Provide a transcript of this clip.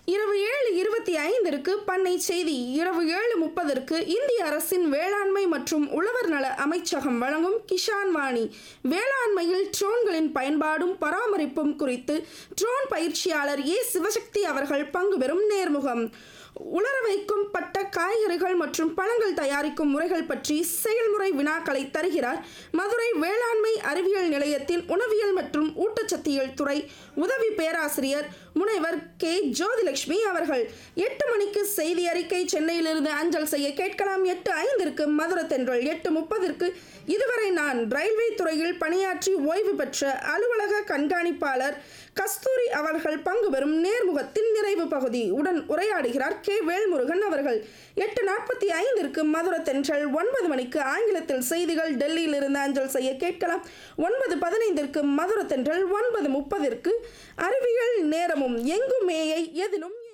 இரவு ஏழு இருபத்தி ஐந்திற்கு பண்ணை செய்தி இரவு ஏழு முப்பதற்கு இந்திய அரசின் வேளாண்மை மற்றும் உழவர் நல அமைச்சகம் வழங்கும் கிஷான் வாணி வேளாண்மையில் ட்ரோன்களின் பயன்பாடும் பராமரிப்பும் குறித்து ட்ரோன் பயிற்சியாளர் ஏ சிவசக்தி அவர்கள் பங்கு பெறும் நேர்முகம் உலர வைக்கும் பட்ட காய்கறிகள் மற்றும் பழங்கள் தயாரிக்கும் முறைகள் பற்றி செயல்முறை வினாக்களை தருகிறார் மதுரை வேளாண்மை அறிவியல் நிலையத்தின் உணவியல் மற்றும் ஊட்டச்சத்தியல் துறை உதவி பேராசிரியர் முனைவர் கே ஜோதிலட்சுமி அவர்கள் எட்டு மணிக்கு செய்தி அறிக்கை சென்னையிலிருந்து அஞ்சல் செய்ய கேட்கலாம் எட்டு ஐந்திற்கு மதுரை தென்றல் எட்டு முப்பதிற்கு இதுவரை நான் ரயில்வே துறையில் பணியாற்றி ஓய்வு பெற்ற அலுவலக கண்காணிப்பாளர் கஸ்தூரி அவர்கள் பங்கு பெறும் நேர்முகத்தின் நிறைவு பகுதி உடன் உரையாடுகிறார் கே வேல்முருகன் அவர்கள் எட்டு நாற்பத்தி ஐந்திற்கு மதுரை தென்றல் ஒன்பது மணிக்கு ஆங்கிலத்தில் செய்திகள் டெல்லியிலிருந்து அஞ்சல் செய்ய கேட்கலாம் ஒன்பது பதினைந்திற்கு மதுரை தென்றல் ஒன்பது முப்பதிற்கு அறிவியல் நேரமும் எங்கும் மேயை எதிலும்